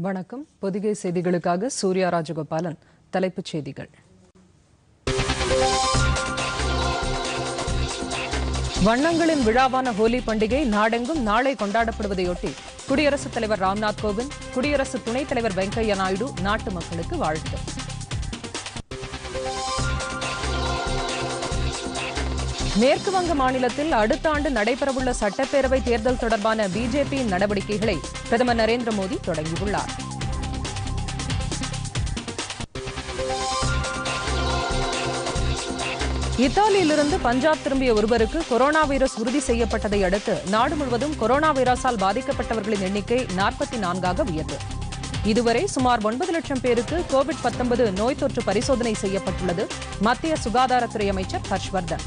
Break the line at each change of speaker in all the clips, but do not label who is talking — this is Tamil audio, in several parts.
வணக்கம் பொதிகை செய்திகளுக்காக சூர்யா ராஜகோபாலன் தலைப்புச் செய்திகள் வண்ணங்களின் விழாவான ஹோலி பண்டிகை நாடெங்கும் நாளை கொண்டாடப்படுவதையொட்டி குடியரசுத் தலைவர் ராம்நாத் கோவிந்த் குடியரசு துணைத் தலைவர் வெங்கையா நாயுடு நாட்டு மக்களுக்கு வாழ்த்து மேற்கு வங்க மாநிலத்தில் அடுத்த ஆண்டு நடைபெறவுள்ள சட்டப்பேரவை தேர்தல் தொடர்பான பிஜேபியின் நடவடிக்கைகளை பிரதமர் நரேந்திர மோடி தொடங்கியுள்ளார் இத்தாலியிலிருந்து பஞ்சாப் திரும்பிய ஒருவருக்கு கொரோனா வைரஸ் உறுதி செய்யப்பட்டதை அடுத்து நாடு முழுவதும் கொரோனா வைரஸால் பாதிக்கப்பட்டவர்களின் எண்ணிக்கை நாற்பத்தி நான்காக உயர்வு இதுவரை சுமார் ஒன்பது லட்சம் பேருக்கு கோவிட் 19 நோய் தொற்று பரிசோதனை செய்யப்பட்டுள்ளது மத்திய சுகாதாரத்துறை அமைச்சர் ஹர்ஷ்வர்தன்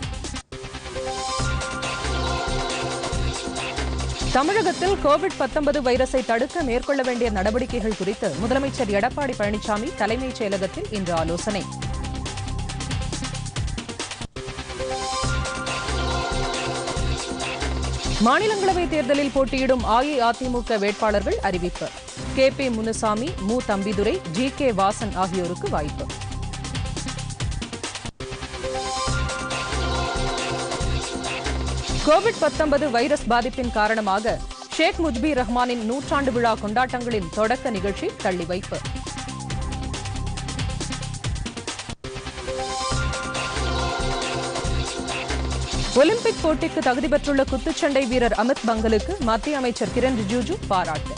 தமிழகத்தில் கோவிட் 19 வைரஸை தடுக்க மேற்கொள்ள வேண்டிய நடவடிக்கைகள் குறித்து முதலமைச்சர் எடப்பாடி பழனிசாமி தலைமைச் செயலகத்தில் இன்று ஆலோசனை மாநிலங்களவை தேர்தலில் போட்டியிடும் அஇஅதிமுக வேட்பாளர்கள் அறிவிப்பு கே பி முனுசாமி மு தம்பிதுரை ஜி கே வாசன் ஆகியோருக்கு வாய்ப்பு கோவிட் 19 வைரஸ் பாதிப்பின் காரணமாக ஷேக் முஜ்பீர் ரஹ்மானின் நூற்றாண்டு விழா கொண்டாட்டங்களின் தொடக்க நிகழ்ச்சி தள்ளி வைப்பு ஒலிம்பிக் போட்டிக்கு தகுதி பெற்றுள்ள குத்துச்சண்டை வீரர் அமித் பங்கலுக்கு மத்திய அமைச்சர் கிரண் ரிஜிஜு பாராட்டு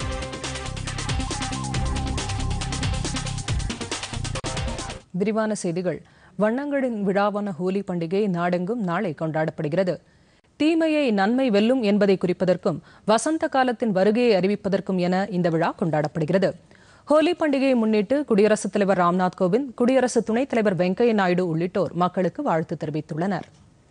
விரிவான செய்திகள் வண்ணங்களின் விழாவான ஹோலி பண்டிகை நாடெங்கும் நாளை கொண்டாடப்படுகிறது தீமையை நன்மை வெல்லும் என்பதை குறிப்பதற்கும் வசந்த காலத்தின் வருகையை அறிவிப்பதற்கும் என இந்த விழா கொண்டாடப்படுகிறது ஹோலி பண்டிகையை முன்னிட்டு குடியரசுத் தலைவர் ராம்நாத் கோவிந்த் குடியரசு துணைத் தலைவர் வெங்கையா நாயுடு உள்ளிட்டோர் மக்களுக்கு வாழ்த்து தெரிவித்துள்ளனர்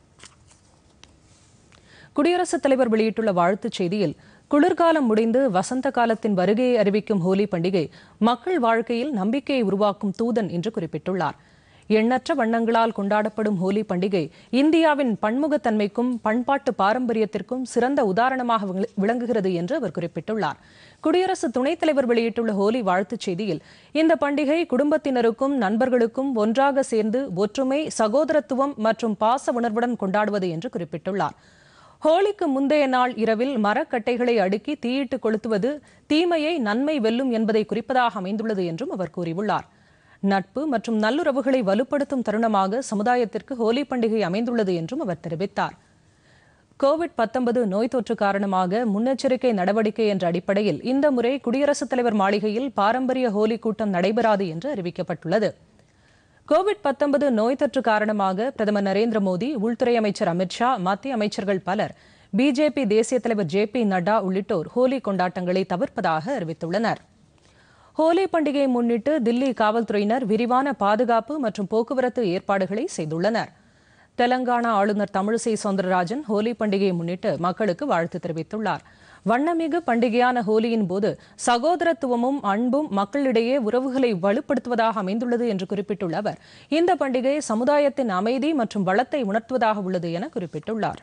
குடியரசுத் தலைவர் வெளியிட்டுள்ள வாழ்த்துச் செய்தியில் குளிர்காலம் முடிந்து வசந்த காலத்தின் வருகையை அறிவிக்கும் ஹோலி பண்டிகை மக்கள் வாழ்க்கையில் நம்பிக்கையை உருவாக்கும் தூதன் என்று குறிப்பிட்டுள்ளார் எண்ணற்ற வண்ணங்களால் கொண்டாடப்படும் ஹோலி பண்டிகை இந்தியாவின் பன்முகத்தன்மைக்கும் பண்பாட்டு பாரம்பரியத்திற்கும் சிறந்த உதாரணமாக விள- விளங்குகிறது என்று அவர் குறிப்பிட்டுள்ளார் குடியரசு துணைத் தலைவர் வெளியிட்டுள்ள ஹோலி வாழ்த்துச் செய்தியில் இந்த பண்டிகை குடும்பத்தினருக்கும் நண்பர்களுக்கும் ஒன்றாக சேர்ந்து ஒற்றுமை சகோதரத்துவம் மற்றும் பாச உணர்வுடன் கொண்டாடுவது என்று குறிப்பிட்டுள்ளார் ஹோலிக்கு முந்தைய நாள் இரவில் மரக்கட்டைகளை அடுக்கி தீயிட்டு கொளுத்துவது தீமையை நன்மை வெல்லும் என்பதை குறிப்பதாக அமைந்துள்ளது என்றும் அவர் கூறியுள்ளார் நட்பு மற்றும் நல்லுறவுகளை வலுப்படுத்தும் தருணமாக சமுதாயத்திற்கு ஹோலி பண்டிகை அமைந்துள்ளது என்றும் அவர் தெரிவித்தார் கோவிட் 19 நோய் தொற்று காரணமாக முன்னெச்சரிக்கை நடவடிக்கை என்ற அடிப்படையில் இந்த முறை குடியரசுத் தலைவர் மாளிகையில் பாரம்பரிய ஹோலி கூட்டம் நடைபெறாது என்று அறிவிக்கப்பட்டுள்ளது கோவிட் 19 நோய் தொற்று காரணமாக பிரதமர் நரேந்திர மோடி உள்துறை அமைச்சர் அமித்ஷா மத்திய அமைச்சர்கள் பலர் பிஜேபி தேசிய தலைவர் ஜே பி நட்டா உள்ளிட்டோர் ஹோலி கொண்டாட்டங்களை தவிர்ப்பதாக அறிவித்துள்ளனர் ஹோலி பண்டிகையை முன்னிட்டு தில்லி காவல்துறையினர் விரிவான பாதுகாப்பு மற்றும் போக்குவரத்து ஏற்பாடுகளை செய்துள்ளனர் தெலங்கானா ஆளுநர் தமிழிசை சவுந்தரராஜன் ஹோலி பண்டிகையை முன்னிட்டு மக்களுக்கு வாழ்த்து தெரிவித்துள்ளார் வண்ணமிகு பண்டிகையான ஹோலியின் போது சகோதரத்துவமும் அன்பும் மக்களிடையே உறவுகளை வலுப்படுத்துவதாக அமைந்துள்ளது என்று குறிப்பிட்டுள்ள அவர் இந்த பண்டிகை சமுதாயத்தின் அமைதி மற்றும் வளத்தை உணர்த்துவதாக உள்ளது என குறிப்பிட்டுள்ளார்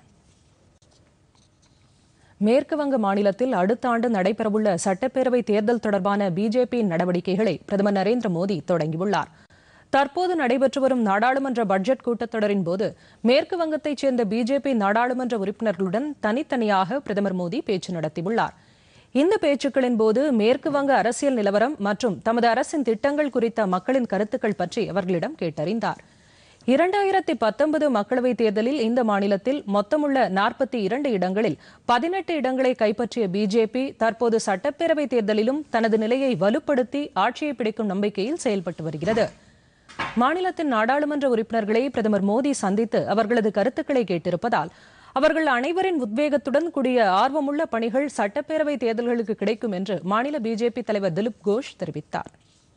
மேற்கு வங்க மாநிலத்தில் அடுத்த ஆண்டு நடைபெறவுள்ள சட்டப்பேரவை தேர்தல் தொடர்பான பிஜேபியின் நடவடிக்கைகளை பிரதமர் நரேந்திர மோடி தொடங்கியுள்ளார் தற்போது நடைபெற்று வரும் நாடாளுமன்ற பட்ஜெட் கூட்டத்தொடரின் போது மேற்கு வங்கத்தைச் சேர்ந்த பிஜேபி நாடாளுமன்ற உறுப்பினர்களுடன் தனித்தனியாக பிரதமர் மோடி பேச்சு நடத்தியுள்ளார் இந்த பேச்சுக்களின் போது மேற்கு வங்க அரசியல் நிலவரம் மற்றும் தமது அரசின் திட்டங்கள் குறித்த மக்களின் கருத்துக்கள் பற்றி அவர்களிடம் கேட்டறிந்தார் இரண்டாயிரத்தி பத்தொன்பது மக்களவைத் தேர்தலில் இந்த மாநிலத்தில் மொத்தமுள்ள நாற்பத்தி இரண்டு இடங்களில் பதினெட்டு இடங்களை கைப்பற்றிய பிஜேபி தற்போது சட்டப்பேரவைத் தேர்தலிலும் தனது நிலையை வலுப்படுத்தி ஆட்சியை பிடிக்கும் நம்பிக்கையில் செயல்பட்டு வருகிறது மாநிலத்தின் நாடாளுமன்ற உறுப்பினர்களை பிரதமர் மோடி சந்தித்து அவர்களது கருத்துக்களை கேட்டிருப்பதால் அவர்கள் அனைவரின் உத்வேகத்துடன் கூடிய ஆர்வமுள்ள பணிகள் சட்டப்பேரவை தேர்தல்களுக்கு கிடைக்கும் என்று மாநில பிஜேபி தலைவர் திலீப் கோஷ் தெரிவித்தார்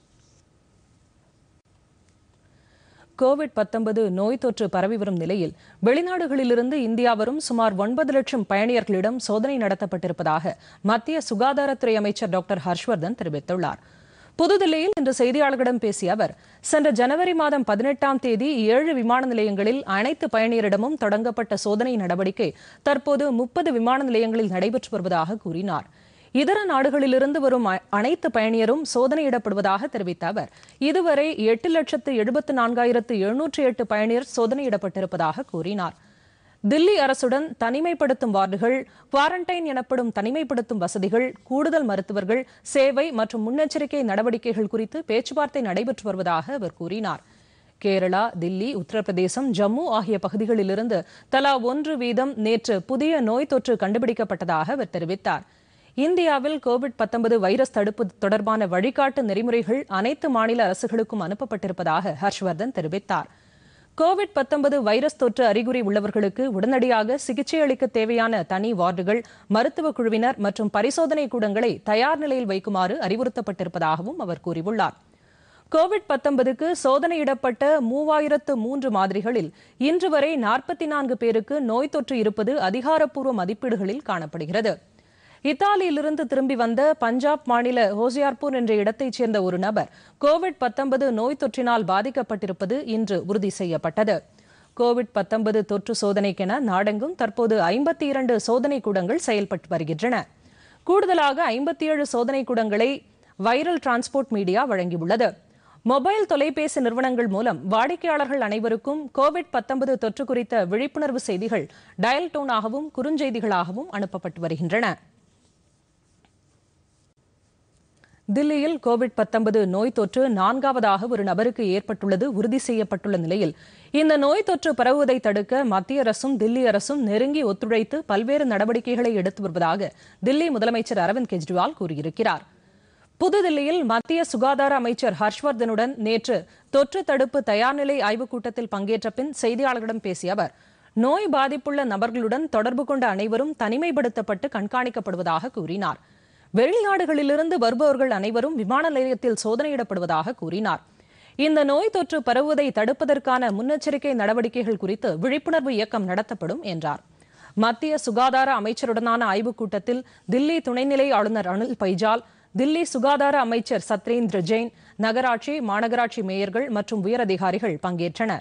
கோவிட் 19 நோய் தொற்று பரவி வரும் நிலையில் வெளிநாடுகளிலிருந்து இந்தியா வரும் சுமார் ஒன்பது லட்சம் பயணியர்களிடம் சோதனை நடத்தப்பட்டிருப்பதாக மத்திய சுகாதாரத்துறை அமைச்சர் டாக்டர் ஹர்ஷ்வர்தன் தெரிவித்துள்ளார் புதுதில்லியில் இன்று செய்தியாளர்களிடம் பேசிய அவர் சென்ற ஜனவரி மாதம் பதினெட்டாம் தேதி ஏழு விமான நிலையங்களில் அனைத்து பயணியரிடமும் தொடங்கப்பட்ட சோதனை நடவடிக்கை தற்போது முப்பது விமான நிலையங்களில் நடைபெற்று வருவதாக கூறினார் இதர நாடுகளிலிருந்து வரும் அ- அனைத்து பயணியரும் சோதனையிடப்படுவதாக தெரிவித்த அவர் இதுவரை எட்டு லட்சத்து எழுபத்து நான்காயிரத்து எழுநூற்றி எட்டு பயணியர் சோதனையிடப்பட்டிருப்பதாக கூறினார் தில்லி அரசுடன் தனிமைப்படுத்தும் வார்டுகள் குவாரண்டைன் எனப்படும் தனிமைப்படுத்தும் வசதிகள் கூடுதல் மருத்துவர்கள் சேவை மற்றும் முன்னெச்சரிக்கை நடவடிக்கைகள் குறித்து பேச்சுவார்த்தை நடைபெற்று வருவதாக அவர் கூறினார் கேரளா தில்லி உத்தரப்பிரதேசம் ஜம்மு ஆகிய பகுதிகளிலிருந்து தலா ஒன்று வீதம் நேற்று புதிய நோய் தொற்று கண்டுபிடிக்கப்பட்டதாக அவர் தெரிவித்தார் இந்தியாவில் கோவிட் 19 வைரஸ் தடுப்பு தொடர்பான வழிகாட்டு நெறிமுறைகள் அனைத்து மாநில அரசுகளுக்கும் அனுப்பப்பட்டிருப்பதாக ஹர்ஷ்வர்தன் தெரிவித்தார் கோவிட் 19 வைரஸ் தொற்று அறிகுறி உள்ளவர்களுக்கு உடனடியாக சிகிச்சை அளிக்க தேவையான தனி வார்டுகள் மருத்துவ குழுவினர் மற்றும் பரிசோதனை கூடங்களை தயார் நிலையில் வைக்குமாறு அறிவுறுத்தப்பட்டிருப்பதாகவும் அவர் கூறியுள்ளார் கோவிட் 19க்கு சோதனையிடப்பட்ட மூவாயிரத்து மூன்று மாதிரிகளில் இன்று வரை நாற்பத்தி நான்கு பேருக்கு நோய் தொற்று இருப்பது அதிகாரப்பூர்வ மதிப்பீடுகளில் காணப்படுகிறது இத்தாலியிலிருந்து திரும்பி வந்த பஞ்சாப் மாநில ஹோசியார்பூர் என்ற இடத்தைச் சேர்ந்த ஒரு நபர் கோவிட் 19 நோய் தொற்றினால் பாதிக்கப்பட்டிருப்பது இன்று உறுதி செய்யப்பட்டது கோவிட் 19 தொற்று சோதனைக்கென நாடெங்கும் தற்போது ஐம்பத்தி இரண்டு சோதனை கூடங்கள் செயல்பட்டு வருகின்றன கூடுதலாக ஐம்பத்தி ஏழு சோதனை கூடங்களை வைரல் டிரான்ஸ்போர்ட் மீடியா வழங்கியுள்ளது மொபைல் தொலைபேசி நிறுவனங்கள் மூலம் வாடிக்கையாளர்கள் அனைவருக்கும் கோவிட் 19 தொற்று குறித்த விழிப்புணர்வு செய்திகள் டயல் டோனாகவும் குறுஞ்செய்திகளாகவும் அனுப்பப்பட்டு வருகின்றன தில்லியில் கோவிட் 19 நோய் தொற்று நான்காவதாக ஒரு நபருக்கு ஏற்பட்டுள்ளது உறுதி செய்யப்பட்டுள்ள நிலையில் இந்த நோய் தொற்று பரவுவதை தடுக்க மத்திய அரசும் தில்லி அரசும் நெருங்கி ஒத்துழைத்து பல்வேறு நடவடிக்கைகளை எடுத்து வருவதாக தில்லி முதலமைச்சர் அரவிந்த் கெஜ்ரிவால் கூறியிருக்கிறார் புதுதில்லியில் மத்திய சுகாதார அமைச்சர் ஹர்ஷ்வர்தனுடன் நேற்று தொற்று தடுப்பு தயார்நிலை ஆய்வுக் கூட்டத்தில் பங்கேற்ற பின் செய்தியாளர்களிடம் பேசிய அவர் நோய் பாதிப்புள்ள நபர்களுடன் தொடர்பு கொண்ட அனைவரும் தனிமைப்படுத்தப்பட்டு கண்காணிக்கப்படுவதாக கூறினார் வெளிநாடுகளிலிருந்து வருபவர்கள் அனைவரும் விமான நிலையத்தில் சோதனையிடப்படுவதாக கூறினார் இந்த நோய் தொற்று பரவுவதை தடுப்பதற்கான முன்னெச்சரிக்கை நடவடிக்கைகள் குறித்து விழிப்புணர்வு இயக்கம் நடத்தப்படும் என்றார் மத்திய சுகாதார அமைச்சருடனான ஆய்வுக் கூட்டத்தில் தில்லி துணைநிலை ஆளுநர் அனில் பைஜால் தில்லி சுகாதார அமைச்சர் சத்ரேந்திர ஜெயின் நகராட்சி மாநகராட்சி மேயர்கள் மற்றும் உயரதிகாரிகள் பங்கேற்றனர்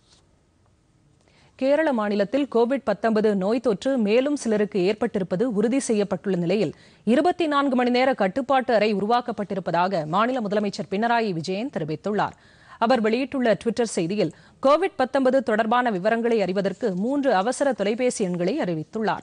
கேரள மாநிலத்தில் கோவிட் 19 நோய் தொற்று மேலும் சிலருக்கு ஏற்பட்டிருப்பது உறுதி செய்யப்பட்டுள்ள நிலையில் இருபத்தி நான்கு மணி நேர கட்டுப்பாட்டு அறை உருவாக்கப்பட்டிருப்பதாக மாநில முதலமைச்சர் பினராயி விஜயன் தெரிவித்துள்ளார் அவர் வெளியிட்டுள்ள டுவிட்டர் செய்தியில் கோவிட் 19 தொடர்பான விவரங்களை அறிவதற்கு மூன்று அவசர தொலைபேசி எண்களை அறிவித்துள்ளார்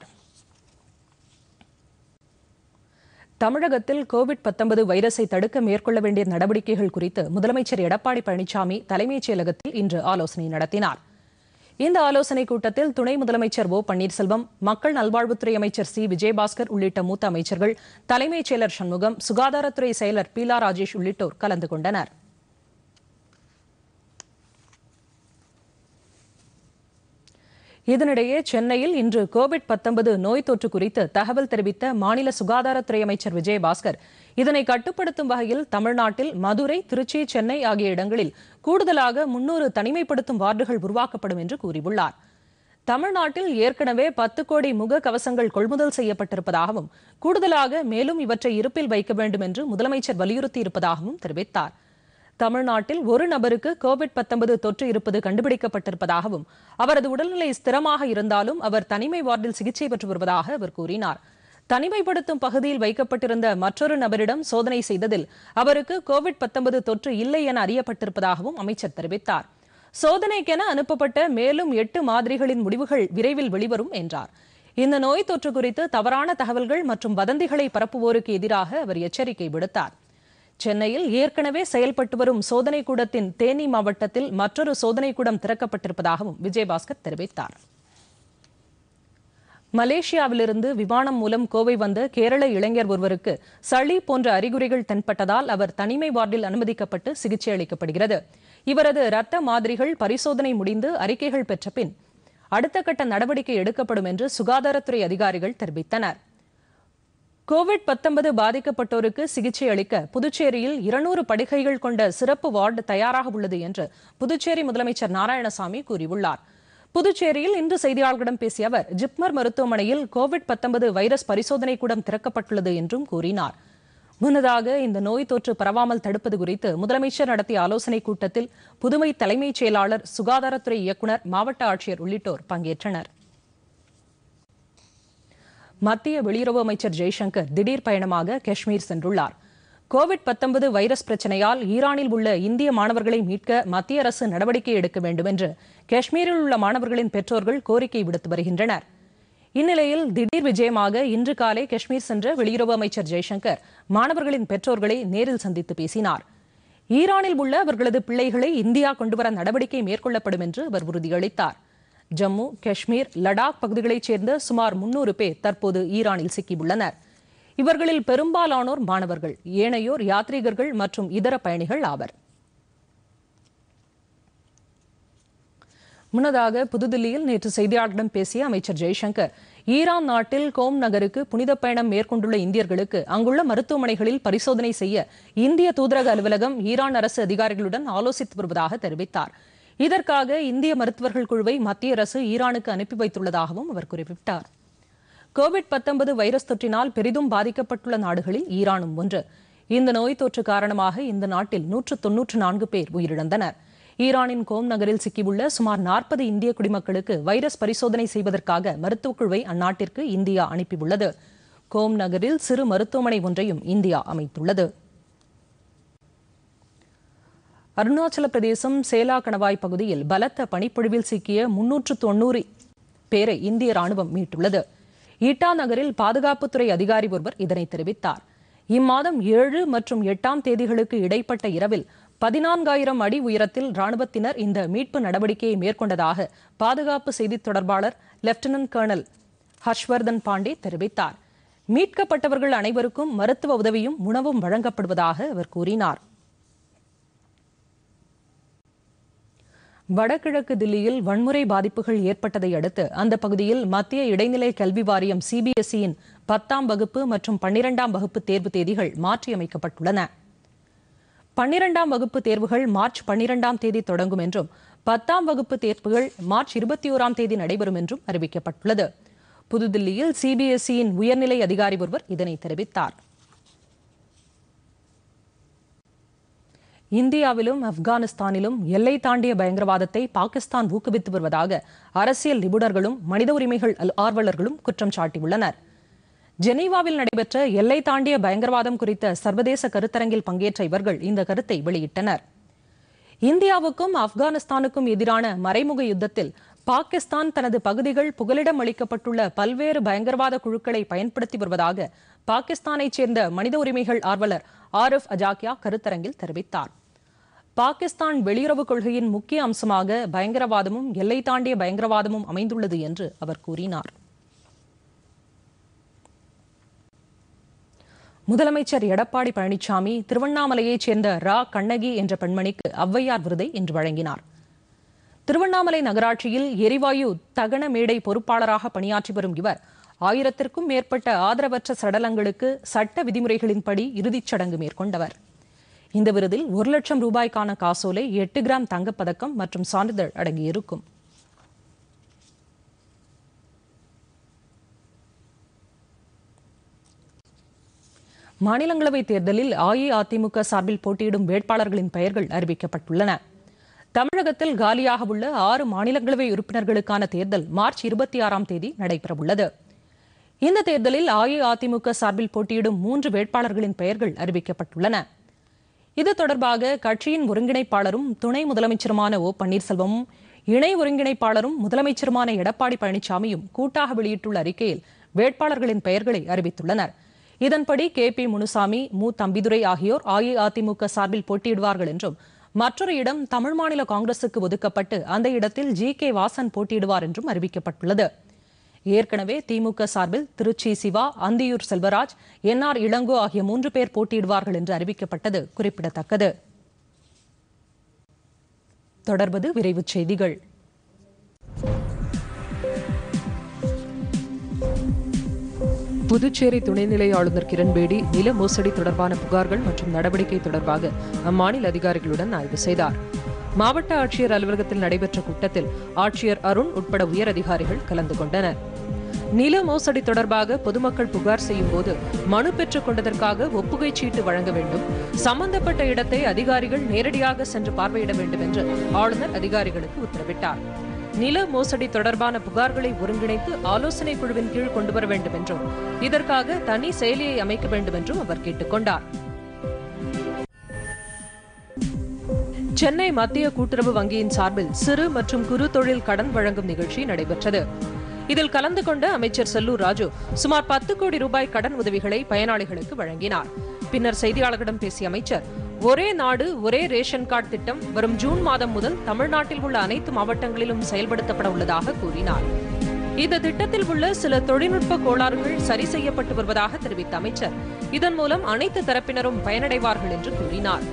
தமிழகத்தில் கோவிட் 19 வைரஸை தடுக்க மேற்கொள்ள வேண்டிய நடவடிக்கைகள் குறித்து முதலமைச்சர் எடப்பாடி பழனிசாமி தலைமைச் செயலகத்தில் இன்று ஆலோசனை நடத்தினார் இந்த ஆலோசனைக் கூட்டத்தில் துணை முதலமைச்சர் ஓ பன்னீர்செல்வம் மக்கள் நல்வாழ்வுத்துறை அமைச்சர் சி விஜயபாஸ்கர் உள்ளிட்ட மூத்த அமைச்சர்கள் தலைமைச் செயலர் சண்முகம் சுகாதாரத்துறை செயலர் பீலா ராஜேஷ் உள்ளிட்டோர் கலந்து கொண்டனர் இதனிடையே சென்னையில் இன்று கோவிட் 19 நோய் தொற்று குறித்து தகவல் தெரிவித்த மாநில சுகாதாரத்துறை அமைச்சர் விஜயபாஸ்கர் இதனை கட்டுப்படுத்தும் வகையில் தமிழ்நாட்டில் மதுரை திருச்சி சென்னை ஆகிய இடங்களில் கூடுதலாக முன்னூறு தனிமைப்படுத்தும் வார்டுகள் உருவாக்கப்படும் என்று கூறியுள்ளார் தமிழ்நாட்டில் ஏற்கனவே பத்து கோடி முக கவசங்கள் கொள்முதல் செய்யப்பட்டிருப்பதாகவும் கூடுதலாக மேலும் இவற்றை இருப்பில் வைக்க வேண்டும் என்று முதலமைச்சர் வலியுறுத்தியிருப்பதாகவும் தெரிவித்தார் தமிழ்நாட்டில் ஒரு நபருக்கு கோவிட் 19 தொற்று இருப்பது கண்டுபிடிக்கப்பட்டிருப்பதாகவும் அவரது உடல்நிலை ஸ்திரமாக இருந்தாலும் அவர் தனிமை வார்டில் சிகிச்சை பெற்று வருவதாக அவர் கூறினார் தனிமைப்படுத்தும் பகுதியில் வைக்கப்பட்டிருந்த மற்றொரு நபரிடம் சோதனை செய்ததில் அவருக்கு கோவிட் 19 தொற்று இல்லை என அறியப்பட்டிருப்பதாகவும் அமைச்சர் தெரிவித்தார் சோதனைக்கென அனுப்பப்பட்ட மேலும் எட்டு மாதிரிகளின் முடிவுகள் விரைவில் வெளிவரும் என்றார் இந்த நோய் தொற்று குறித்து தவறான தகவல்கள் மற்றும் வதந்திகளை பரப்புவோருக்கு எதிராக அவர் எச்சரிக்கை விடுத்தார் சென்னையில் ஏற்கனவே செயல்பட்டு வரும் சோதனை கூடத்தின் தேனி மாவட்டத்தில் மற்றொரு சோதனை கூடம் திறக்கப்பட்டிருப்பதாகவும் விஜயபாஸ்கர் தெரிவித்தார் மலேசியாவிலிருந்து விமானம் மூலம் கோவை வந்த கேரள இளைஞர் ஒருவருக்கு சளி போன்ற அறிகுறிகள் தென்பட்டதால் அவர் தனிமை வார்டில் அனுமதிக்கப்பட்டு சிகிச்சை அளிக்கப்படுகிறது இவரது இரத்த மாதிரிகள் பரிசோதனை முடிந்து அறிக்கைகள் பெற்ற பின் அடுத்த கட்ட நடவடிக்கை எடுக்கப்படும் என்று சுகாதாரத்துறை அதிகாரிகள் தெரிவித்தனர் கோவிட் 19 பாதிக்கப்பட்டோருக்கு சிகிச்சை அளிக்க புதுச்சேரியில் இருநூறு படுக்கைகள் கொண்ட சிறப்பு வார்டு தயாராக உள்ளது என்று புதுச்சேரி முதலமைச்சர் நாராயணசாமி கூறியுள்ளார் புதுச்சேரியில் இன்று செய்தியாளர்களிடம் பேசிய அவர் ஜிப்மர் மருத்துவமனையில் கோவிட் 19 வைரஸ் பரிசோதனை கூடம் திறக்கப்பட்டுள்ளது என்றும் கூறினார் முன்னதாக இந்த நோய் தொற்று பரவாமல் தடுப்பது குறித்து முதலமைச்சர் நடத்திய ஆலோசனைக் கூட்டத்தில் புதுமை தலைமைச் செயலாளர் சுகாதாரத்துறை இயக்குநர் மாவட்ட ஆட்சியர் உள்ளிட்டோர் பங்கேற்றனர் மத்திய வெளியுறவு அமைச்சர் ஜெய்சங்கர் திடீர் பயணமாக காஷ்மீர் சென்றுள்ளார் கோவிட் 19 வைரஸ் பிரச்சனையால் ஈரானில் உள்ள இந்திய மாணவர்களை மீட்க மத்திய அரசு நடவடிக்கை எடுக்க வேண்டும் என்று காஷ்மீரில் உள்ள மாணவர்களின் பெற்றோர்கள் கோரிக்கை விடுத்து வருகின்றனர் இந்நிலையில் திடீர் விஜயமாக இன்று காலை காஷ்மீர் சென்ற வெளியுறவு அமைச்சர் ஜெய்சங்கர் மாணவர்களின் பெற்றோர்களை நேரில் சந்தித்து பேசினார் ஈரானில் உள்ள அவர்களது பிள்ளைகளை இந்தியா கொண்டுவர நடவடிக்கை மேற்கொள்ளப்படும் என்று அவர் உறுதியளித்தார் ஜம்மு காஷ்மீர் லடாக் பகுதிகளைச் சேர்ந்த சுமார் முன்னூறு பேர் தற்போது ஈரானில் சிக்கியுள்ளனர் இவர்களில் பெரும்பாலானோர் மாணவர்கள் ஏனையோர் யாத்ரீகர்கள் மற்றும் இதர பயணிகள் ஆவர் முன்னதாக புதுதில்லியில் நேற்று செய்தியாளர்களிடம் பேசிய அமைச்சர் ஜெய்சங்கர் ஈரான் நாட்டில் கோம் நகருக்கு புனித பயணம் மேற்கொண்டுள்ள இந்தியர்களுக்கு அங்குள்ள மருத்துவமனைகளில் பரிசோதனை செய்ய இந்திய தூதரக அலுவலகம் ஈரான் அரசு அதிகாரிகளுடன் ஆலோசித்து வருவதாக தெரிவித்தார் இதற்காக இந்திய மருத்துவர்கள் குழுவை மத்திய அரசு ஈரானுக்கு அனுப்பி வைத்துள்ளதாகவும் அவர் குறிப்பிட்டார் கோவிட் 19 வைரஸ் தொற்றினால் பெரிதும் பாதிக்கப்பட்டுள்ள நாடுகளில் ஈரானும் ஒன்று இந்த நோய் தொற்று காரணமாக இந்த நாட்டில் நூற்று தொன்னூற்று நான்கு பேர் உயிரிழந்தனர் ஈரானின் கோம் நகரில் சிக்கியுள்ள சுமார் நாற்பது இந்திய குடிமக்களுக்கு வைரஸ் பரிசோதனை செய்வதற்காக மருத்துவக் குழுவை அந்நாட்டிற்கு இந்தியா அனுப்பியுள்ளது கோம் நகரில் சிறு மருத்துவமனை ஒன்றையும் இந்தியா அமைத்துள்ளது அருணாச்சல பிரதேசம் சேலா கணவாய் பகுதியில் பலத்த பனிப்பொழிவில் சிக்கிய முன்னூற்று தொன்னூறு பேரை இந்திய ராணுவம் மீட்டுள்ளது ஈட்டா நகரில் பாதுகாப்புத்துறை அதிகாரி ஒருவர் இதனை தெரிவித்தார் இம்மாதம் ஏழு மற்றும் எட்டாம் தேதிகளுக்கு இடைப்பட்ட இரவில் பதினான்காயிரம் அடி உயரத்தில் ராணுவத்தினர் இந்த மீட்பு நடவடிக்கையை மேற்கொண்டதாக பாதுகாப்பு செய்தித் தொடர்பாளர் லெப்டினன்ட் கர்னல் ஹர்ஷ்வர்தன் பாண்டே தெரிவித்தார் மீட்கப்பட்டவர்கள் அனைவருக்கும் மருத்துவ உதவியும் உணவும் வழங்கப்படுவதாக அவர் கூறினார் வடகிழக்கு தில்லியில் வன்முறை பாதிப்புகள் ஏற்பட்டதை அடுத்து அந்த பகுதியில் மத்திய இடைநிலை கல்வி வாரியம் சிபிஎஸ்இயின் பத்தாம் வகுப்பு மற்றும் பன்னிரெண்டாம் வகுப்பு தேர்வு தேதிகள் மாற்றியமைக்கப்பட்டுள்ளன பன்னிரெண்டாம் வகுப்பு தேர்வுகள் மார்ச் பன்னிரெண்டாம் தேதி தொடங்கும் என்றும் பத்தாம் வகுப்பு தேர்வுகள் மார்ச் இருபத்தி ஓராம் தேதி நடைபெறும் என்றும் அறிவிக்கப்பட்டுள்ளது புதுதில்லியில் சிபிஎஸ்இயின் உயர்நிலை அதிகாரி ஒருவர் இதனை தெரிவித்தார் இந்தியாவிலும் ஆப்கானிஸ்தானிலும் எல்லை தாண்டிய பயங்கரவாதத்தை பாகிஸ்தான் ஊக்குவித்து வருவதாக அரசியல் நிபுணர்களும் மனித உரிமைகள் ஆர்வலர்களும் குற்றம் சாட்டியுள்ளனர் ஜெனீவாவில் நடைபெற்ற எல்லை தாண்டிய பயங்கரவாதம் குறித்த சர்வதேச கருத்தரங்கில் பங்கேற்ற இவர்கள் இந்த கருத்தை வெளியிட்டனர் இந்தியாவுக்கும் ஆப்கானிஸ்தானுக்கும் எதிரான மறைமுக யுத்தத்தில் பாகிஸ்தான் தனது பகுதிகள் புகலிடம் அளிக்கப்பட்டுள்ள பல்வேறு பயங்கரவாத குழுக்களை பயன்படுத்தி வருவதாக பாகிஸ்தானைச் சேர்ந்த மனித உரிமைகள் ஆர்வலர் ஆரிஃப் அஜாக்கியா கருத்தரங்கில் தெரிவித்தார் பாகிஸ்தான் வெளியுறவு கொள்கையின் முக்கிய அம்சமாக பயங்கரவாதமும் எல்லை தாண்டிய பயங்கரவாதமும் அமைந்துள்ளது என்று அவர் கூறினார் முதலமைச்சர் எடப்பாடி பழனிசாமி திருவண்ணாமலையைச் சேர்ந்த ரா கண்ணகி என்ற பெண்மணிக்கு ஔவையார் விருதை இன்று வழங்கினார் திருவண்ணாமலை நகராட்சியில் எரிவாயு தகன மேடை பொறுப்பாளராக பணியாற்றி வரும் இவர் ஆயிரத்திற்கும் மேற்பட்ட ஆதரவற்ற சடலங்களுக்கு சட்ட விதிமுறைகளின்படி இறுதிச் சடங்கு மேற்கொண்டவர் இந்த விருதில் ஒரு லட்சம் ரூபாய்க்கான காசோலை எட்டு கிராம் தங்கப்பதக்கம் மற்றும் சான்றிதழ் அடங்கியிருக்கும் மாநிலங்களவை தேர்தலில் அஇஅதிமுக சார்பில் போட்டியிடும் வேட்பாளர்களின் பெயர்கள் அறிவிக்கப்பட்டுள்ளன தமிழகத்தில் காலியாக உள்ள ஆறு மாநிலங்களவை உறுப்பினர்களுக்கான தேர்தல் மார்ச் இருபத்தி ஆறாம் தேதி நடைபெறவுள்ளது இந்த தேர்தலில் அஇஅதிமுக சார்பில் போட்டியிடும் மூன்று வேட்பாளர்களின் பெயர்கள் அறிவிக்கப்பட்டுள்ளன இது தொடர்பாக கட்சியின் ஒருங்கிணைப்பாளரும் துணை முதலமைச்சருமான ஓ பன்னீர்செல்வமும் இணை ஒருங்கிணைப்பாளரும் முதலமைச்சருமான எடப்பாடி பழனிசாமியும் கூட்டாக வெளியிட்டுள்ள அறிக்கையில் வேட்பாளர்களின் பெயர்களை அறிவித்துள்ளனர் இதன்படி கே பி முனுசாமி மு தம்பிதுரை ஆகியோர் அஇஅதிமுக சார்பில் போட்டியிடுவார்கள் என்றும் மற்றொரு இடம் தமிழ் மாநில காங்கிரசுக்கு ஒதுக்கப்பட்டு அந்த இடத்தில் ஜி கே வாசன் போட்டியிடுவார் என்றும் அறிவிக்கப்பட்டுள்ளது ஏற்கனவே திமுக சார்பில் திருச்சி சிவா அந்தியூர் செல்வராஜ் என் ஆர் இளங்கோ ஆகிய மூன்று பேர் போட்டியிடுவார்கள் என்று அறிவிக்கப்பட்டது குறிப்பிடத்தக்கது தொடர்வது விரைவுச் செய்திகள் புதுச்சேரி துணைநிலை ஆளுநர் கிரண்பேடி நில மோசடி தொடர்பான புகார்கள் மற்றும் நடவடிக்கை தொடர்பாக அம்மாநில அதிகாரிகளுடன் ஆய்வு செய்தார் மாவட்ட ஆட்சியர் அலுவலகத்தில் நடைபெற்ற கூட்டத்தில் ஆட்சியர் அருண் உட்பட உயர் அதிகாரிகள் கலந்து கொண்டனர் நில மோசடி தொடர்பாக பொதுமக்கள் புகார் செய்யும் போது மனு பெற்றுக் கொண்டதற்காக ஒப்புகை சீட்டு வழங்க வேண்டும் சம்பந்தப்பட்ட இடத்தை அதிகாரிகள் நேரடியாக சென்று பார்வையிட வேண்டும் என்று ஆளுநர் அதிகாரிகளுக்கு உத்தரவிட்டார் நில மோசடி தொடர்பான புகார்களை ஒருங்கிணைத்து ஆலோசனை குழுவின் கீழ் கொண்டுவர வேண்டும் என்றும் இதற்காக தனி செயலியை அமைக்க வேண்டும் என்றும் அவர் கேட்டுக்கொண்டார் சென்னை மத்திய கூட்டுறவு வங்கியின் சார்பில் சிறு மற்றும் குறு தொழில் கடன் வழங்கும் நிகழ்ச்சி நடைபெற்றது இதில் கலந்து கொண்ட அமைச்சர் செல்லூர் ராஜு சுமார் பத்து கோடி ரூபாய் கடன் உதவிகளை பயனாளிகளுக்கு வழங்கினார் பின்னர் செய்தியாளர்களிடம் பேசிய அமைச்சர் ஒரே நாடு ஒரே ரேஷன் கார்டு திட்டம் வரும் ஜூன் மாதம் முதல் தமிழ்நாட்டில் உள்ள அனைத்து மாவட்டங்களிலும் செயல்படுத்தப்பட உள்ளதாக கூறினார் இந்த திட்டத்தில் உள்ள சில தொழில்நுட்ப கோளாறுகள் சரி செய்யப்பட்டு வருவதாக தெரிவித்த அமைச்சர் இதன் மூலம் அனைத்து தரப்பினரும் பயனடைவார்கள் என்று கூறினார்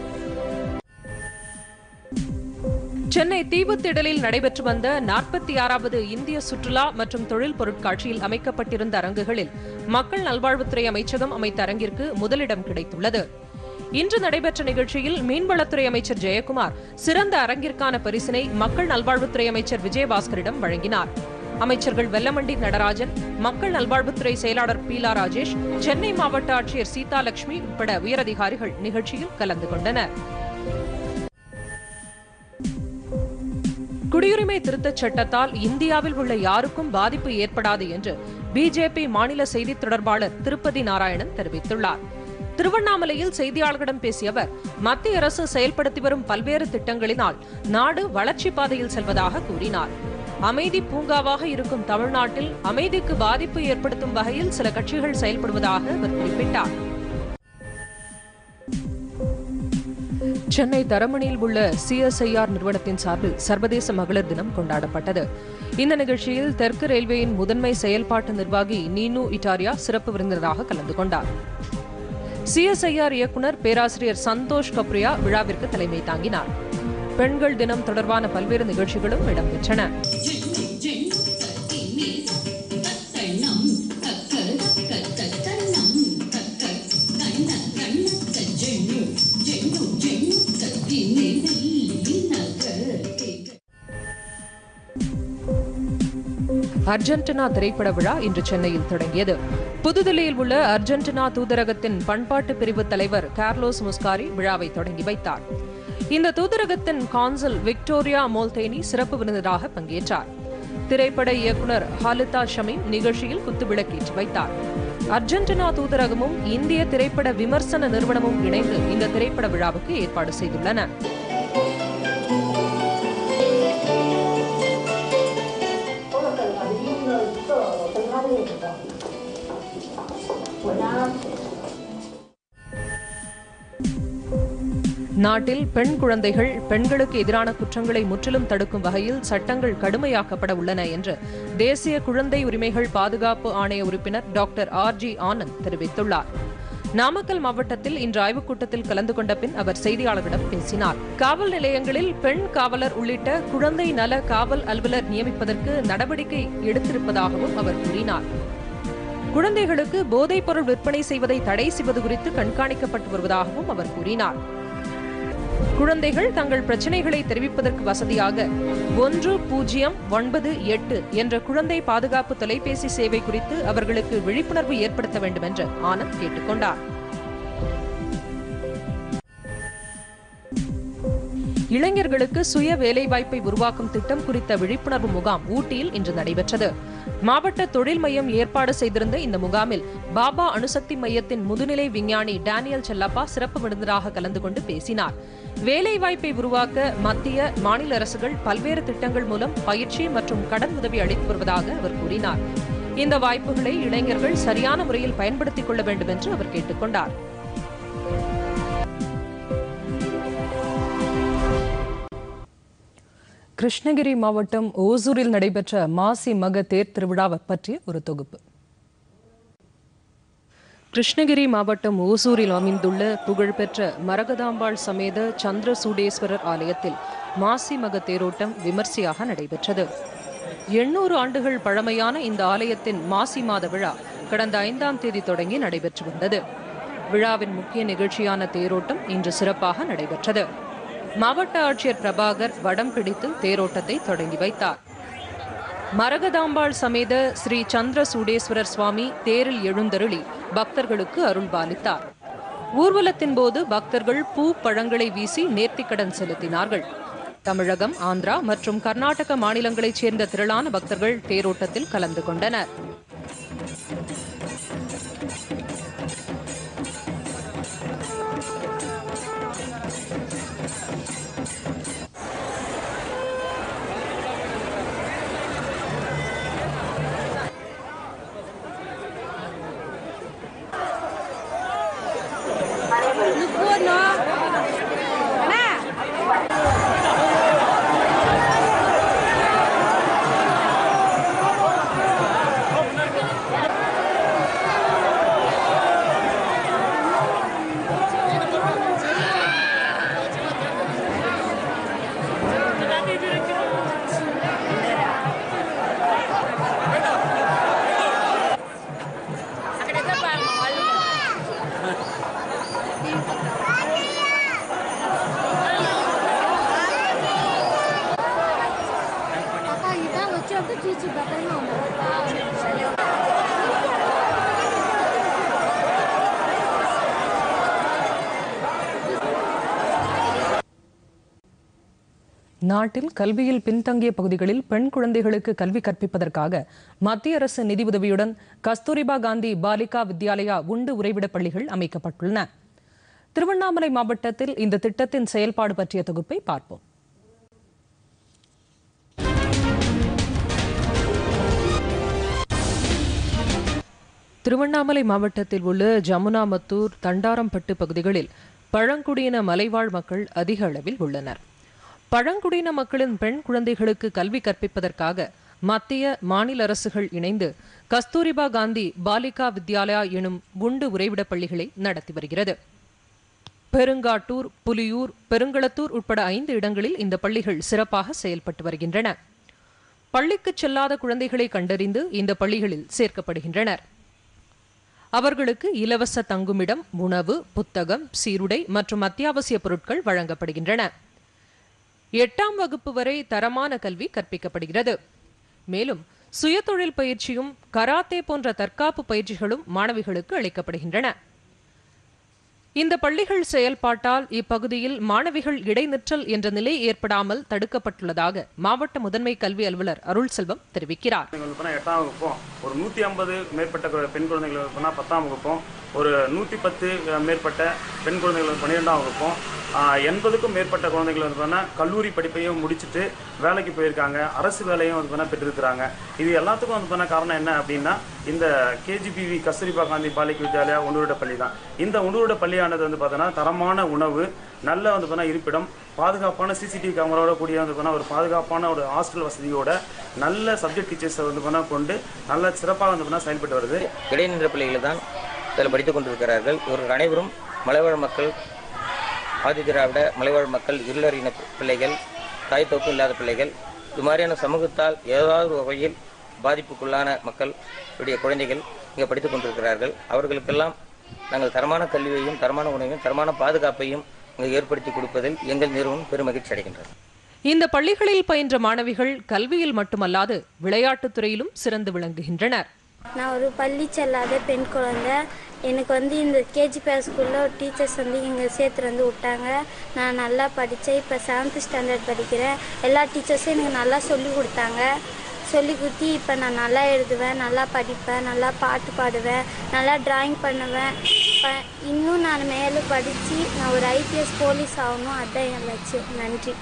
சென்னை தீவுத்திடலில் நடைபெற்று வந்த நாற்பத்தி ஆறாவது இந்திய சுற்றுலா மற்றும் தொழில் பொருட்காட்சியில் அமைக்கப்பட்டிருந்த அரங்குகளில் மக்கள் நல்வாழ்வுத்துறை அமைச்சகம் அமைத்த அரங்கிற்கு முதலிடம் கிடைத்துள்ளது இன்று நடைபெற்ற நிகழ்ச்சியில் மீன்வளத்துறை அமைச்சர் ஜெயக்குமார் சிறந்த அரங்கிற்கான பரிசினை மக்கள் நல்வாழ்வுத்துறை அமைச்சர் விஜயபாஸ்கரிடம் வழங்கினார் அமைச்சர்கள் வெல்லமண்டி நடராஜன் மக்கள் நல்வாழ்வுத்துறை செயலாளர் பீலா ராஜேஷ் சென்னை மாவட்ட ஆட்சியர் சீதாலட்சுமி உட்பட உயரதிகாரிகள் நிகழ்ச்சியில் கலந்து கொண்டனர் குடியுரிமை திருத்தச் சட்டத்தால் இந்தியாவில் உள்ள யாருக்கும் பாதிப்பு ஏற்படாது என்று பிஜேபி மாநில செய்தித் தொடர்பாளர் திருப்பதி நாராயணன் தெரிவித்துள்ளார் திருவண்ணாமலையில் செய்தியாளர்களிடம் பேசிய அவர் மத்திய அரசு செயல்படுத்தி வரும் பல்வேறு திட்டங்களினால் நாடு வளர்ச்சி பாதையில் செல்வதாக கூறினார் அமைதி பூங்காவாக இருக்கும் தமிழ்நாட்டில் அமைதிக்கு பாதிப்பு ஏற்படுத்தும் வகையில் சில கட்சிகள் செயல்படுவதாக அவர் குறிப்பிட்டார் சென்னை தரமணியில் உள்ள சிஎஸ்ஐஆர் நிறுவனத்தின் சார்பில் சர்வதேச மகளிர் தினம் கொண்டாடப்பட்டது இந்த நிகழ்ச்சியில் தெற்கு ரயில்வேயின் முதன்மை செயல்பாட்டு நிர்வாகி நீனு இட்டாரியா சிறப்பு விருந்தினராக கலந்து கொண்டார் சிஎஸ்ஐஆர் இயக்குனர் பேராசிரியர் சந்தோஷ் கப்ரியா விழாவிற்கு தலைமை தாங்கினார் பெண்கள் தினம் தொடர்பான பல்வேறு நிகழ்ச்சிகளும் இடம்பெற்றன அர்ஜென்டினா திரைப்பட விழா இன்று சென்னையில் தொடங்கியது புதுதில்லியில் உள்ள அர்ஜென்டினா தூதரகத்தின் பண்பாட்டு பிரிவு தலைவர் கார்லோஸ் முஸ்காரி விழாவை தொடங்கி வைத்தார் இந்த தூதரகத்தின் கான்சல் விக்டோரியா மோல்தேனி சிறப்பு விருந்தினராக பங்கேற்றார் திரைப்பட இயக்குனர் ஹாலிதா ஷமீம் நிகழ்ச்சியில் குத்துவிளக்கேற்றி வைத்தார் அர்ஜென்டினா தூதரகமும் இந்திய திரைப்பட விமர்சன நிறுவனமும் இணைந்து இந்த திரைப்பட விழாவுக்கு ஏற்பாடு செய்துள்ளன நாட்டில் பெண் குழந்தைகள் பெண்களுக்கு எதிரான குற்றங்களை முற்றிலும் தடுக்கும் வகையில் சட்டங்கள் கடுமையாக்கப்பட உள்ளன என்று தேசிய குழந்தை உரிமைகள் பாதுகாப்பு ஆணைய உறுப்பினர் டாக்டர் ஆர் ஜி ஆனந்த் தெரிவித்துள்ளார் நாமக்கல் மாவட்டத்தில் இன்று ஆய்வுக் கூட்டத்தில் கலந்து கொண்ட பின் அவர் செய்தியாளர்களிடம் பேசினார் காவல் நிலையங்களில் பெண் காவலர் உள்ளிட்ட குழந்தை நல காவல் அலுவலர் நியமிப்பதற்கு நடவடிக்கை எடுத்திருப்பதாகவும் அவர் கூறினார் குழந்தைகளுக்கு போதைப் பொருள் விற்பனை செய்வதை தடை செய்வது குறித்து கண்காணிக்கப்பட்டு வருவதாகவும் அவர் கூறினார் குழந்தைகள் தங்கள் பிரச்சனைகளை தெரிவிப்பதற்கு வசதியாக ஒன்று பூஜ்ஜியம் ஒன்பது எட்டு என்ற குழந்தை பாதுகாப்பு தொலைபேசி சேவை குறித்து அவர்களுக்கு விழிப்புணர்வு ஏற்படுத்த வேண்டும் என்று ஆனந்த் கேட்டுக்கொண்டார் இளைஞர்களுக்கு சுய வேலைவாய்ப்பை உருவாக்கும் திட்டம் குறித்த விழிப்புணர்வு முகாம் ஊட்டியில் இன்று நடைபெற்றது மாவட்ட தொழில் மையம் ஏற்பாடு செய்திருந்த இந்த முகாமில் பாபா அணுசக்தி மையத்தின் முதுநிலை விஞ்ஞானி டேனியல் செல்லப்பா சிறப்பு விருந்தினராக கலந்து கொண்டு பேசினார் வேலைவாய்ப்பை உருவாக்க மத்திய மாநில அரசுகள் பல்வேறு திட்டங்கள் மூலம் பயிற்சி மற்றும் கடன் உதவி அளித்து வருவதாக அவர் கூறினார் இந்த வாய்ப்புகளை இளைஞர்கள் சரியான முறையில் பயன்படுத்திக் கொள்ள வேண்டும் என்று அவர் கேட்டுக்கொண்டார் கிருஷ்ணகிரி மாவட்டம் ஓசூரில் நடைபெற்ற மாசி மக தேர் திருவிழா பற்றிய ஒரு தொகுப்பு கிருஷ்ணகிரி மாவட்டம் ஓசூரில் அமைந்துள்ள புகழ்பெற்ற மரகதாம்பாள் சமேத சந்திரசூடேஸ்வரர் ஆலயத்தில் மாசி மக தேரோட்டம் விமர்சையாக நடைபெற்றது எண்ணூறு ஆண்டுகள் பழமையான இந்த ஆலயத்தின் மாசி மாத விழா கடந்த ஐந்தாம் தேதி தொடங்கி நடைபெற்று வந்தது விழாவின் முக்கிய நிகழ்ச்சியான தேரோட்டம் இன்று சிறப்பாக நடைபெற்றது மாவட்ட ஆட்சியர் பிரபாகர் வடம் பிடித்து தேரோட்டத்தை தொடங்கி வைத்தார் மரகதாம்பாள் சமேத ஸ்ரீ சந்திர சூடேஸ்வரர் சுவாமி தேரில் எழுந்தருளி பக்தர்களுக்கு அருள் பாலித்தார் ஊர்வலத்தின் போது பக்தர்கள் பூ பழங்களை வீசி நேர்த்திக்கடன் செலுத்தினார்கள் தமிழகம் ஆந்திரா மற்றும் கர்நாடக மாநிலங்களைச் சேர்ந்த திரளான பக்தர்கள் தேரோட்டத்தில் கலந்து கொண்டனர்
Kakak kita lucu aku cuci bapaknya
நாட்டில் கல்வியில் பின்தங்கிய பகுதிகளில் பெண் குழந்தைகளுக்கு கல்வி கற்பிப்பதற்காக மத்திய அரசு நிதியுதவியுடன் கஸ்தூரிபா காந்தி பாலிகா வித்யாலயா உண்டு உறைவிட பள்ளிகள் அமைக்கப்பட்டுள்ளன திருவண்ணாமலை மாவட்டத்தில் இந்த திட்டத்தின் செயல்பாடு பற்றிய தொகுப்பை பார்ப்போம் திருவண்ணாமலை மாவட்டத்தில் உள்ள ஜமுனாமத்தூர் தண்டாரம்பட்டு பகுதிகளில் பழங்குடியின மலைவாழ் மக்கள் அதிக அளவில் உள்ளனர் பழங்குடியின மக்களின் பெண் குழந்தைகளுக்கு கல்வி கற்பிப்பதற்காக மத்திய மாநில அரசுகள் இணைந்து கஸ்தூரிபா காந்தி பாலிகா வித்யாலயா எனும் உண்டு உறைவிடப் பள்ளிகளை நடத்தி வருகிறது பெருங்காட்டூர் புலியூர் பெருங்களத்தூர் உட்பட ஐந்து இடங்களில் இந்த பள்ளிகள் சிறப்பாக செயல்பட்டு வருகின்றன பள்ளிக்கு செல்லாத குழந்தைகளை கண்டறிந்து இந்த பள்ளிகளில் சேர்க்கப்படுகின்றனர் அவர்களுக்கு இலவச தங்குமிடம் உணவு புத்தகம் சீருடை மற்றும் அத்தியாவசிய பொருட்கள் வழங்கப்படுகின்றன எட்டாம் வகுப்பு வரை தரமான கல்வி கற்பிக்கப்படுகிறது மேலும் சுயதொழில் பயிற்சியும் கராத்தே போன்ற தற்காப்பு பயிற்சிகளும் மாணவிகளுக்கு அளிக்கப்படுகின்றன இந்த பள்ளிகள் செயல்பாட்டால் இப்பகுதியில் மாணவிகள் இடைநிற்றல் என்ற நிலை ஏற்படாமல் தடுக்கப்பட்டுள்ளதாக மாவட்ட முதன்மை கல்வி அலுவலர் அருள் செல்வம் தெரிவிக்கிறார்
குழந்தைகள் வந்து எட்டாம் வகுப்பும் ஒரு நூற்றி ஐம்பது மேற்பட்ட கு- பெண் குழந்தைகள் வந்து பத்தாம் வகுப்பும் ஒரு நூற்றி பத்து மேற்பட்ட பெண் குழந்தைகள் வந்து பன்னிரெண்டாம் வகுப்பும் ஆஹ், எண்பதுக்கும் மேற்பட்ட குழந்தைகள் வந்து பார்த்தா கல்லூரி படிப்பையும் முடிச்சுட்டு வேலைக்கு போயிருக்காங்க அரசு வேலையும் வந்து பார்த்தா பெற்றிருக்கிறாங்க இது எல்லாத்துக்கும் வந்து பார்த்தா காரணம் என்ன அப்படின்னா இந்த கேஜிபிவி கஸ்தூரிபா காந்தி பாலிக வித்யாலயா உணவுட பள்ளி தான் இந்த உணவுட பள்ளியானது வந்து பார்த்தோன்னா தரமான உணவு நல்ல வந்து பார்த்தா இருப்பிடம் பாதுகாப்பான சிசிடிவி கேமராவோட கூடிய வந்து பார்த்தா ஒரு பாதுகாப்பான ஒரு ஹாஸ்டல் வசதியோட நல்ல சப்ஜெக்ட் டீச்சர்ஸை வந்து பார்த்தா கொண்டு நல்ல சிறப்பாக வந்து பார்த்தா செயல்பட்டு வருது
இடைநின்ற பிள்ளைகள் தான் இதில் படித்துக் கொண்டிருக்கிறார்கள் இவர்கள் அனைவரும் மலைவாழ் மக்கள் ஆதிதிராவிட மலைவாழ் மக்கள் இருளர் இன பிள்ளைகள் தாய் தோப்பு இல்லாத பிள்ளைகள் இது மாதிரியான சமூகத்தால் ஏதாவது ஒரு வகையில் பாதிப்புக்குள்ளான மக்கள் உடைய குழந்தைகள் இங்கே படித்துக் கொண்டிருக்கிறார்கள் அவர்களுக்கெல்லாம் நாங்கள் தரமான கல்வியையும் தரமான உணவையும் தரமான பாதுகாப்பையும் இங்கே ஏற்படுத்தி கொடுப்பதில் எங்கள் நிறுவனம் பெருமகிழ்ச்சி அடைகின்றது
இந்த பள்ளிகளில் பயின்ற மாணவிகள் கல்வியில் மட்டுமல்லாது விளையாட்டுத் துறையிலும் சிறந்து விளங்குகின்றனர்
நான் ஒரு பள்ளி செல்லாத பெண் குழந்தை எனக்கு வந்து இந்த கேஜிபிஆர் ஸ்கூலில் ஒரு டீச்சர்ஸ் வந்து இங்கே சேர்த்து வந்து விட்டாங்க நான் நல்லா படித்தேன் இப்போ செவன்த் ஸ்டாண்டர்ட் படிக்கிறேன் எல்லா டீச்சர்ஸும் எனக்கு நல்லா சொல்லி கொடுத்தாங்க சொல்லி கொடுத்து இப்போ நான் நல்லா எழுதுவேன் நல்லா படிப்பேன் நல்லா பாட்டு பாடுவேன் நல்லா டிராயிங் பண்ணுவேன் ப இன்னும் நான் மேலே படித்து நான் ஒரு ஐபிஎஸ் போலீஸ் ஆகணும் அதுதான் என் லட்சியம் நன்றி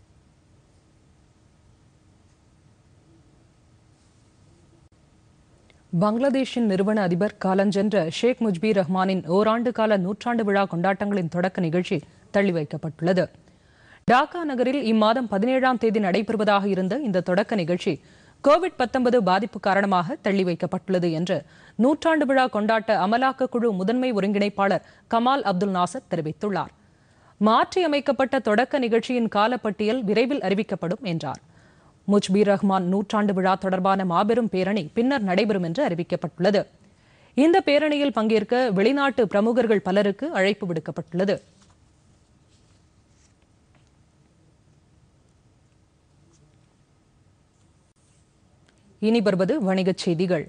பங்களாதேஷின் நிறுவன அதிபர் காலஞ்சென்ற ஷேக் முஜ்பீர் ரஹ்மானின் ஓராண்டு கால நூற்றாண்டு விழா கொண்டாட்டங்களின் தொடக்க நிகழ்ச்சி தள்ளி வைக்கப்பட்டுள்ளது டாக்கா நகரில் இம்மாதம் பதினேழாம் தேதி நடைபெறுவதாக இருந்த இந்த தொடக்க நிகழ்ச்சி கோவிட் 19 பாதிப்பு காரணமாக தள்ளி வைக்கப்பட்டுள்ளது என்று நூற்றாண்டு விழா கொண்டாட்ட அமலாக்க குழு முதன்மை ஒருங்கிணைப்பாளர் கமால் அப்துல் நாசர் தெரிவித்துள்ளார் மாற்றியமைக்கப்பட்ட தொடக்க நிகழ்ச்சியின் காலப்பட்டியல் விரைவில் அறிவிக்கப்படும் என்றார் முஜ்பீர் ரஹ்மான் நூற்றாண்டு விழா தொடர்பான மாபெரும் பேரணி பின்னர் நடைபெறும் என்று அறிவிக்கப்பட்டுள்ளது இந்த பேரணியில் பங்கேற்க வெளிநாட்டு பிரமுகர்கள் பலருக்கு அழைப்பு விடுக்கப்பட்டுள்ளது இனி வருவது வணிகச் செய்திகள்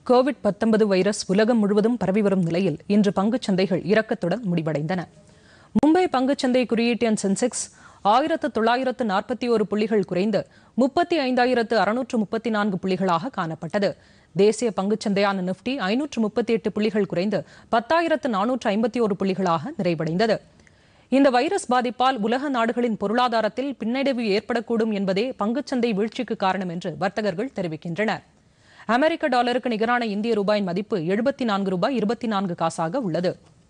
கோவிட் 19 வைரஸ் உலகம் முழுவதும் பரவி வரும் நிலையில் இன்று பங்குச் சந்தைகள் இறக்கத்துடன் முடிவடைந்தன மும்பை பங்குச்சந்தை குறியீட்டு எண் சென்செக்ஸ் ஆயிரத்து தொள்ளாயிரத்து நாற்பத்தி ஒரு புள்ளிகள் குறைந்து முப்பத்தி ஐந்தாயிரத்து அறுநூற்று முப்பத்தி நான்கு புள்ளிகளாக காணப்பட்டது தேசிய பங்குச்சந்தையான நிப்டி ஐநூற்று முப்பத்தி எட்டு புள்ளிகள் குறைந்து பத்தாயிரத்து நானூற்று ஐம்பத்தி ஒரு புள்ளிகளாக நிறைவடைந்தது இந்த வைரஸ் பாதிப்பால் உலக நாடுகளின் பொருளாதாரத்தில் பின்னடைவு ஏற்படக்கூடும் என்பதே பங்குச்சந்தை வீழ்ச்சிக்கு காரணம் என்று வர்த்தகர்கள் தெரிவிக்கின்றனர் அமெரிக்க டாலருக்கு நிகரான இந்திய ரூபாயின் மதிப்பு எழுபத்தி நான்கு ரூபாய் இருபத்தி நான்கு காசாக உள்ளது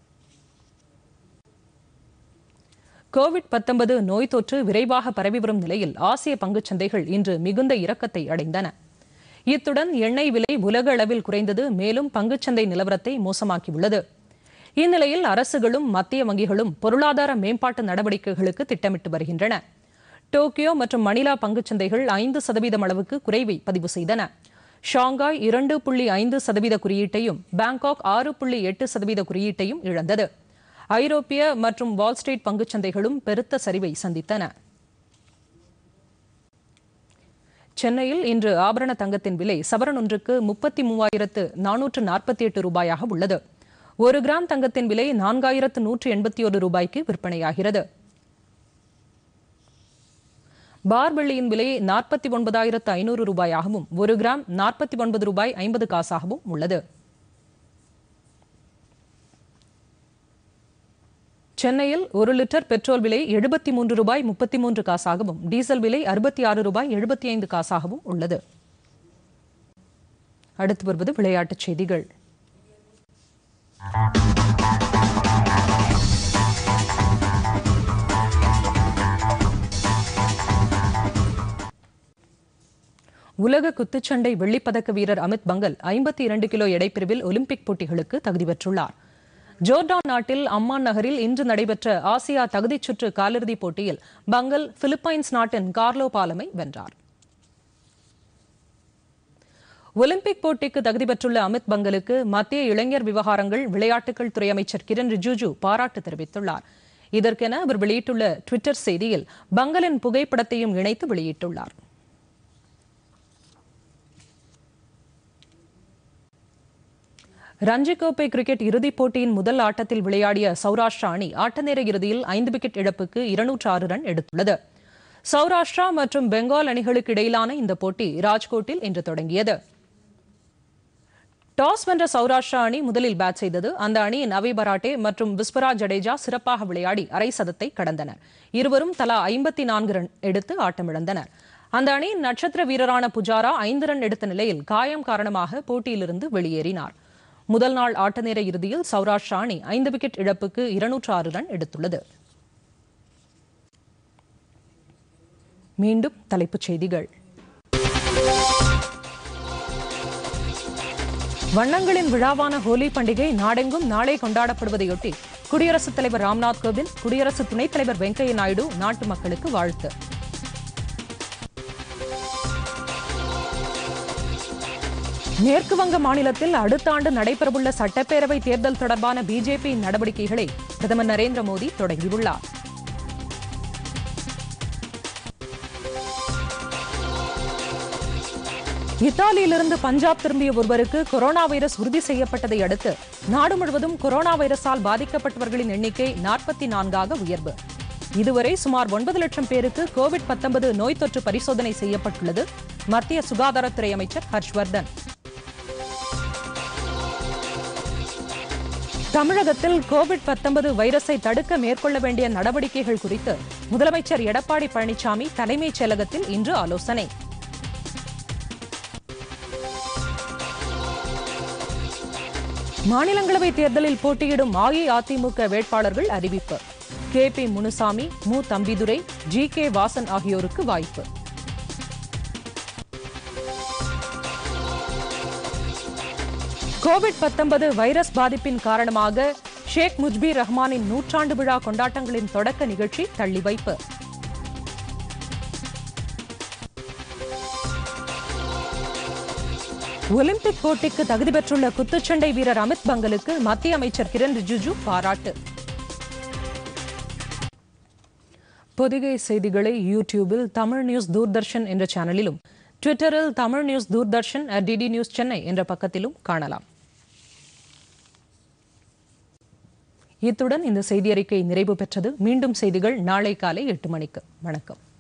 கோவிட் 19 நோய் தொற்று விரைவாக பரவி வரும் நிலையில் ஆசிய பங்குச் சந்தைகள் இன்று மிகுந்த இரக்கத்தை அடைந்தன இத்துடன் எண்ணெய் விலை உலக அளவில் குறைந்தது மேலும் பங்குச்சந்தை நிலவரத்தை மோசமாக்கியுள்ளது இந்நிலையில் அரசுகளும் மத்திய வங்கிகளும் பொருளாதார மேம்பாட்டு நடவடிக்கைகளுக்கு திட்டமிட்டு வருகின்றன டோக்கியோ மற்றும் மணிலா பங்குச்சந்தைகள் ஐந்து சதவீதம் அளவுக்கு குறைவை பதிவு செய்தன ஷாங்காய் இரண்டு புள்ளி ஐந்து சதவீத குறியீட்டையும் பாங்காக் ஆறு புள்ளி எட்டு சதவீத குறியீட்டையும் இழந்தது ஐரோப்பிய மற்றும் வால்ஸ்ட்ரீட் பங்குச்சந்தைகளும் பெருத்த சரிவை சந்தித்தன சென்னையில் இன்று ஆபரண தங்கத்தின் விலை சவரன் ஒன்றுக்கு முப்பத்தி மூவாயிரத்து நானூற்று நாற்பத்தி எட்டு ரூபாயாக உள்ளது ஒரு கிராம் தங்கத்தின் விலை நான்காயிரத்து நூற்று எண்பத்தி ஒரு ரூபாய்க்கு விற்பனையாகிறது பார் வெள்ளியின் விலை நாற்பத்தி ஒன்பதாயிரத்து ஐநூறு ரூபாயாகவும் ஒரு கிராம் நாற்பத்தி ஒன்பது ரூபாய் ஐம்பது காசாகவும் உள்ளது சென்னையில் ஒரு லிட்டர் பெட்ரோல் விலை எழுபத்தி மூன்று ரூபாய் முப்பத்தி மூன்று காசாகவும் டீசல் விலை அறுபத்தி ஆறு ரூபாய் எழுபத்தி ஐந்து காசாகவும் உள்ளது அடுத்து வருவது விளையாட்டுச் செய்திகள் உலக குத்துச்சண்டை வெள்ளிப்பதக்க வீரர் அமித் பங்கல் ஐம்பத்தி இரண்டு கிலோ எடைப்பிரிவில் ஒலிம்பிக் போட்டிகளுக்கு தகுதி பெற்றுள்ளார் ஜோர்டான் நாட்டில் அம்மான் நகரில் இன்று நடைபெற்ற ஆசியா தகுதிச் சுற்று காலிறுதிப் போட்டியில் பங்கல் பிலிப்பைன்ஸ் நாட்டின் கார்லோ பாலமை வென்றார் ஒலிம்பிக் போட்டிக்கு தகுதி பெற்றுள்ள அமித் பங்கலுக்கு மத்திய இளைஞர் விவகாரங்கள் விளையாட்டுகள் துறை அமைச்சர் கிரண் ரிஜிஜு பாராட்டு தெரிவித்துள்ளார் இதற்கென அவர் வெளியிட்டுள்ள டுவிட்டர் செய்தியில் பங்கலின் புகைப்படத்தையும் இணைத்து வெளியிட்டுள்ளார் ரஞ்சி கோப்பை கிரிக்கெட் இறுதிப் போட்டியின் முதல் ஆட்டத்தில் விளையாடிய சௌராஷ்டிரா அணி ஆட்டநேர இறுதியில் ஐந்து விக்கெட் இழப்புக்கு இருநூற்று ஆறு ரன் எடுத்துள்ளது சௌராஷ்டிரா மற்றும் பெங்கால் அணிகளுக்கு இடையிலான இந்த போட்டி ராஜ்கோட்டில் இன்று தொடங்கியது டாஸ் வென்ற சௌராஷ்டிரா அணி முதலில் பேட் செய்தது அந்த அணியின் அவை பராட்டே மற்றும் விஸ்வரா ஜடேஜா சிறப்பாக விளையாடி அரை சதத்தை கடந்தனர் இருவரும் தலா ஐம்பத்தி நான்கு ரன் எடுத்து ஆட்டமிழந்தனர் அந்த அணியின் நட்சத்திர வீரரான புஜாரா ஐந்து ரன் எடுத்த நிலையில் காயம் காரணமாக போட்டியிலிருந்து வெளியேறினார் முதல் நாள் ஆட்டநேர இறுதியில் சௌராஷ்டிரா அணி ஐந்து விக்கெட் இழப்புக்கு இருநூற்று ஆறு ரன் எடுத்துள்ளது மீண்டும் தலைப்புச் செய்திகள் வண்ணங்களின் விழாவான ஹோலி பண்டிகை நாடெங்கும் நாளை கொண்டாடப்படுவதையொட்டி குடியரசுத் தலைவர் ராம்நாத் கோவிந்த் குடியரசு துணைத் தலைவர் வெங்கையா நாயுடு நாட்டு மக்களுக்கு வாழ்த்து மேற்கு வங்க மாநிலத்தில் அடுத்த ஆண்டு நடைபெறவுள்ள சட்டப்பேரவை தேர்தல் தொடர்பான பிஜேபி நடவடிக்கைகளை பிரதமர் நரேந்திர மோடி தொடங்கியுள்ளார் இத்தாலியிலிருந்து பஞ்சாப் திரும்பிய ஒருவருக்கு கொரோனா வைரஸ் உறுதி செய்யப்பட்டதை அடுத்து நாடு முழுவதும் கொரோனா வைரஸால் பாதிக்கப்பட்டவர்களின் எண்ணிக்கை நாற்பத்தி நான்காக உயர்வு இதுவரை சுமார் ஒன்பது லட்சம் பேருக்கு கோவிட் 19 நோய் தொற்று பரிசோதனை செய்யப்பட்டுள்ளது மத்திய சுகாதாரத்துறை அமைச்சர் ஹர்ஷ்வர்தன் தமிழகத்தில் கோவிட் 19 வைரஸை தடுக்க மேற்கொள்ள வேண்டிய நடவடிக்கைகள் குறித்து முதலமைச்சர் எடப்பாடி பழனிசாமி தலைமைச் செயலகத்தில் இன்று ஆலோசனை மாநிலங்களவை தேர்தலில் போட்டியிடும் அஇஅதிமுக வேட்பாளர்கள் அறிவிப்பு கே பி முனுசாமி மு தம்பிதுரை ஜி கே வாசன் ஆகியோருக்கு வாய்ப்பு கோவிட் 19 வைரஸ் பாதிப்பின் காரணமாக ஷேக் முஜ்பீர் ரஹ்மானின் நூற்றாண்டு விழா கொண்டாட்டங்களின் தொடக்க நிகழ்ச்சி தள்ளி வைப்பு ஒலிம்பிக் போட்டிக்கு தகுதி பெற்றுள்ள குத்துச்சண்டை வீரர் அமித் பங்கலுக்கு மத்திய அமைச்சர் கிரண் ரிஜிஜு பாராட்டு பொதிகை செய்திகளை யூடியூபில் தமிழ் நியூஸ் தூர்தர்ஷன் என்ற சேனலிலும் ட்விட்டரில் Tamil news Doordarshan at DD news Chennai என்ற பக்கத்திலும் காணலாம் இத்துடன் இந்த செய்தி அறிக்கை நிறைவு பெற்றது மீண்டும் செய்திகள் நாளை காலை எட்டு மணிக்கு வணக்கம்